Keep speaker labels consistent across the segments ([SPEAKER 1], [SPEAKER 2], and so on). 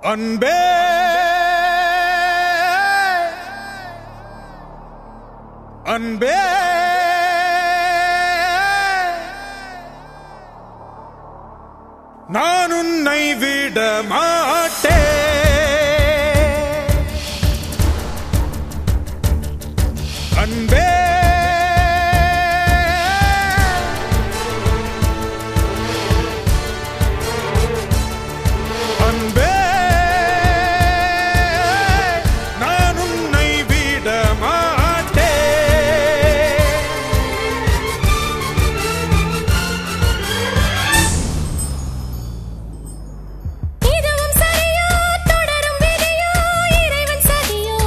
[SPEAKER 1] அன்பே அன்பே நான் உன்னை விட மாட்டேன் அன்பே அன்பே நான் உன்னை விட மாட்டேன்
[SPEAKER 2] இதுவும் சரியோ தொடரும் விதியோ இறைவன் சதியோ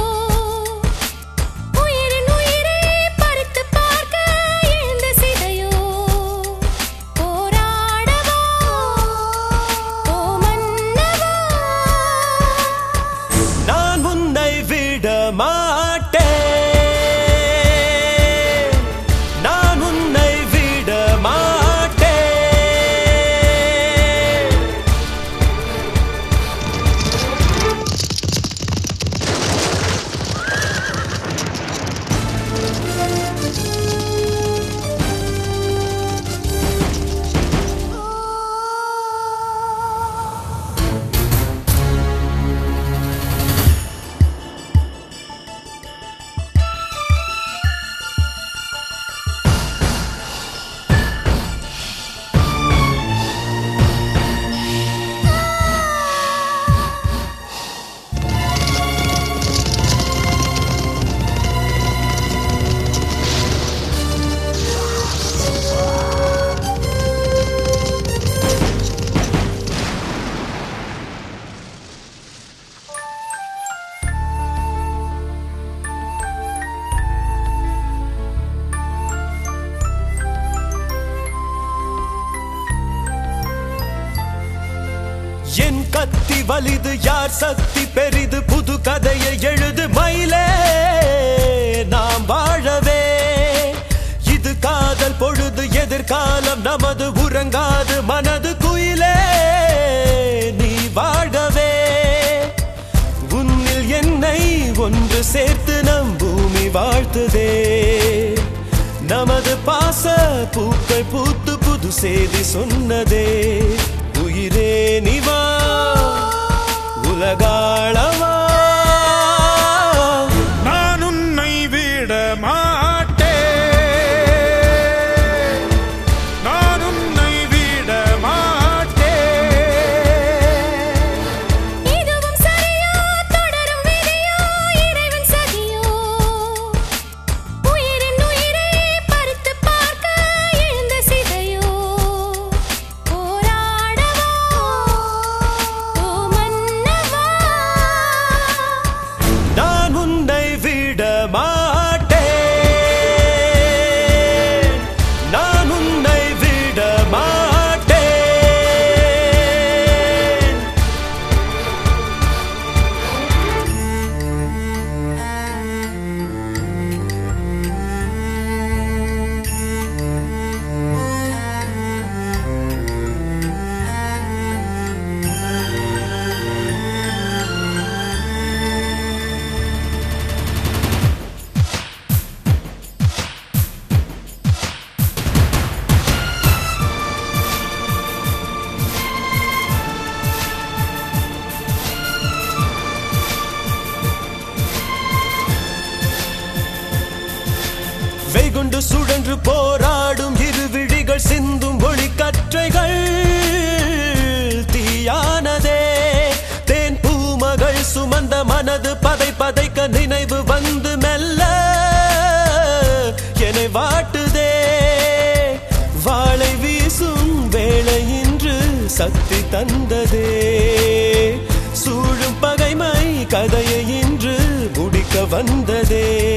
[SPEAKER 2] உயிரின் உயிரை பறித்து பார்க்க எழுந்த சிதையோ போராடவா ஓ மன்னவா
[SPEAKER 3] நான் உன்னை விட மாட்டேன் நான் உன்னை விட மாட்டேன் என் கத்தி வலிது யார் சக்தி பெரிது புது கதையை எழுது மயிலே நாம் வாழவே இது காதல் பொழுது எதிர்காலம் நமது உறங்காது மனது குயிலே நீ வாழவே உன்னில் என்னை ஒன்று சேர்த்து நம் பூமி வாழ்த்துதே நமது பாச பூக்கள் பூத்து புது செய்தி சொன்னதே உயிரே நிவா உலகாளவா
[SPEAKER 1] நான் உன்னை விட மாட்டேன் நான் உன்னை விட மாட்டேன்
[SPEAKER 2] இதுவும் சரியோ தொடரும் விதியோ இறைவன் சதியோ உயிரின் உயிரை பறித்து பார்க்க எழுந்த சிதையோ போராடவா ஓ மன்னவா
[SPEAKER 3] நான் உன்னை விட மாட்டேன் நான் உன்னை விட மாட்டேன் வெகுண்டு சுழன்று போராடும் இரு விழிகள் சிந்தும் ஒளி கற்றைகள் தீயானதே தேன் பூமகள் சுமந்த மனது பதை பதைக்க நினைவு வந்து மெல்ல என்னை வாட்டுதே வாளை வீசும் வேளை இன்று சக்தி தந்ததே சூழும் பகைமை கதையை இன்று முடிக்க வந்ததே